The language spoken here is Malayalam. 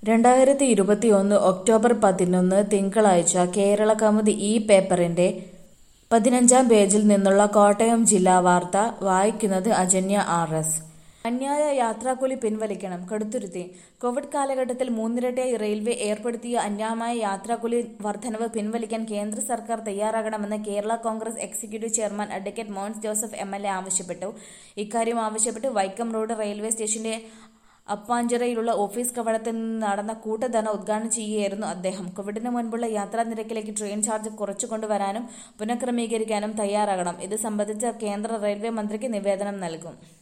രണ്ടായിരത്തി ഇരുപത്തിയൊന്ന് ഒക്ടോബർ പതിനൊന്ന് തിങ്കളാഴ്ച കേരള കൗമുദി ഈ പേപ്പറിന്റെ പതിനഞ്ചാം പേജിൽ നിന്നുള്ള കോട്ടയം ജില്ലാ വാർത്ത വായിക്കുന്നത് അജന്യ ആർ എസ് അന്യായ യാത്രാക്കൂലി പിൻവലിക്കണം കടുത്തുരുത്തി കോവിഡ് കാലഘട്ടത്തിൽ മൂന്നിരട്ടിയായി റെയിൽവേ ഏർപ്പെടുത്തിയ അന്യായമായ യാത്രാക്കൂലി വർധനവ് പിൻവലിക്കാൻ കേന്ദ്ര സർക്കാർ തയ്യാറാകണമെന്ന് Kerala congress executive chairman advocate Mons Joseph M L A ആവശ്യപ്പെട്ടു ഇക്കാര്യം ആവശ്യപ്പെട്ട് വൈക്കം റോഡ് റെയിൽവേ സ്റ്റേഷന്റെ അപ്പാഞ്ചിറയിലുള്ള ഓഫീസ് കവാടത്തിൽ നിന്ന് നടന്ന കൂട്ടധന ഉദ്ഘാടനം ചെയ്യുകയായിരുന്നു അദ്ദേഹം കോവിഡിന് മുൻപുള്ള യാത്രാ നിരക്കിലേക്ക് ട്രെയിൻ ചാർജ് കുറച്ചു കൊണ്ടുവരാനും പുനഃക്രമീകരിക്കാനും തയ്യാറാകണം ഇത് സംബന്ധിച്ച് കേന്ദ്ര റെയിൽവേ മന്ത്രിക്ക് നിവേദനം നൽകും